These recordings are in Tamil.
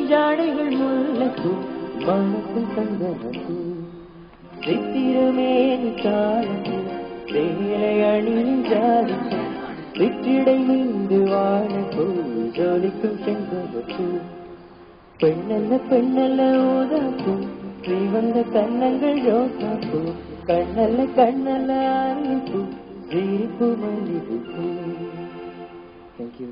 ஜாடைகள் முல்லப்பூ மனத்தில் சந்தனப்பூ சித்திரமேனி காலப்பூ வேலை அணியின் ஜாதிப்பூ சிற்றிடை மீது வாழப்பூ ஜோலிக்கும் செங்கப்பூ பெண்ணல்ல பெண்ணல்ல ஓதாப்பூ ஸ்ரீ வந்த கண்ணங்கள் ரோசாப்பூ கண்ணல்ல கண்ணல்ல ஆலிப்பூ சிரிப்பு மல்லிகைப்பூ தேங்க்யூ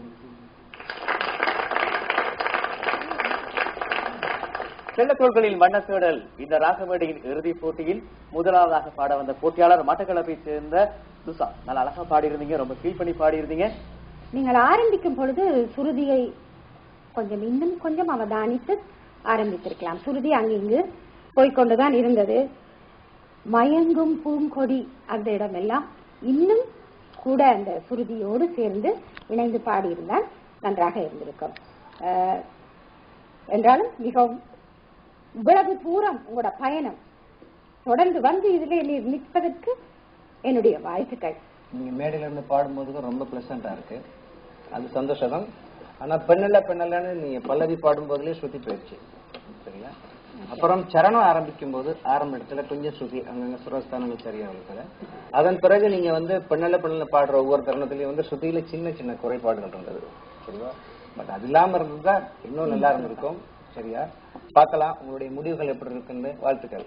செல்லத்தோள்களில் மன்னத்தேடல் இந்த ராசமேடையின் இறுதிப் போட்டியில் முதலாவதாக பாட வந்த போட்டியாளர் மட்டக்களப்பை சேர்ந்த லுசா நல்லா அழகா பாடியிருந்தீங்க ரொம்ப ஃபீல் பண்ணி பாடியிருந்தீங்க நீங்கள் ஆரம்பிக்கும் பொழுது சுருதியை கொஞ்சம் இன்னும் கொஞ்சம் அவதானித்து ஆரம்பித்திருக்கலாம் சுருதி அங்கிங்கு போய்கொண்டுதான் இருந்தது மயங்கும் பூங்கொடி அந்த இடமெல்லாம் இன்னும் கூட அந்த சுருதியோடு சேர்ந்து இணைந்து பாடியிருந்தால் நன்றாக இருந்திருக்கும் அஹ், என்றாலும் மிகவும் இவ்வளவு தூரம் உங்களோட பயணம் தொடர்ந்து வந்து இதிலே நீர் நிற்பதற்கு என்னுடைய வாழ்த்துக்கள் நீங்க மேடையில இருந்து பாடும்போது ரொம்ப பிளசண்டா இருக்கு அது சந்தோஷம் தான் ஆனா பெண்ணல்ல பெண்ணல்லன்னு நீங்க பல்லவி பாடும்போதுலயே ஸ்ருதி போயிடுச்சு சரியா அப்புறம் சரணம் ஆரம்பிக்கும் போது ஆரம்ப இடத்துல கொஞ்சம் ஸ்ருதி அங்கங்க சுரஸ்தானங்கள் சரியா இருக்குது அதன் பிறகு நீங்க வந்து பெண்ணல்ல பெண்ணல்ல பாடுற ஒவ்வொரு தருணத்திலயும் வந்து ஸ்ருதியில சின்ன சின்ன குறைபாடுகள் இருந்தது சரியா பட் அது இல்லாம இருந்ததா இன்னும் நல்லா இருந்திருக்கும் சரியா பார்க்கலாம் உங்களுடைய முடிவுகள் எப்படி இருக்குன்னு வாழ்த்துக்கள்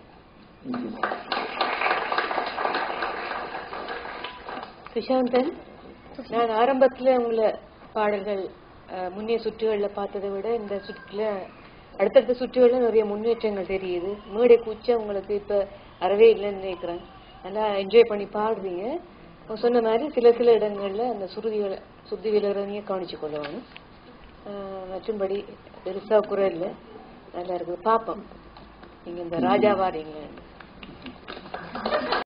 சுஷாந்தன் நான் ஆரம்பத்துல உங்களை பாடல்கள் அஹ், முன்னைய சுற்றுகள்ல பார்த்ததை விட இந்த சுற்றுல அடுத்தடுத்த சுற்றுகள்ல நிறைய முன்னேற்றங்கள் தெரியுது மேடை கூச்சா உங்களுக்கு இப்ப அறவே இல்லைன்னு நினைக்கிறேன் நல்லா என்ஜாய் பண்ணி பாடுறீங்க உங்க சொன்ன மாதிரி சில சில இடங்கள்ல அந்த சுருதிகளை சுருதி விலகிறதையே கவனிச்சு கொள்ளணும் அஹ், மற்றும்படி பெருசா குறை இல்லை நல்லா இருக்குது பாப்போம் நீங்க இந்த ராஜா வாரீங்க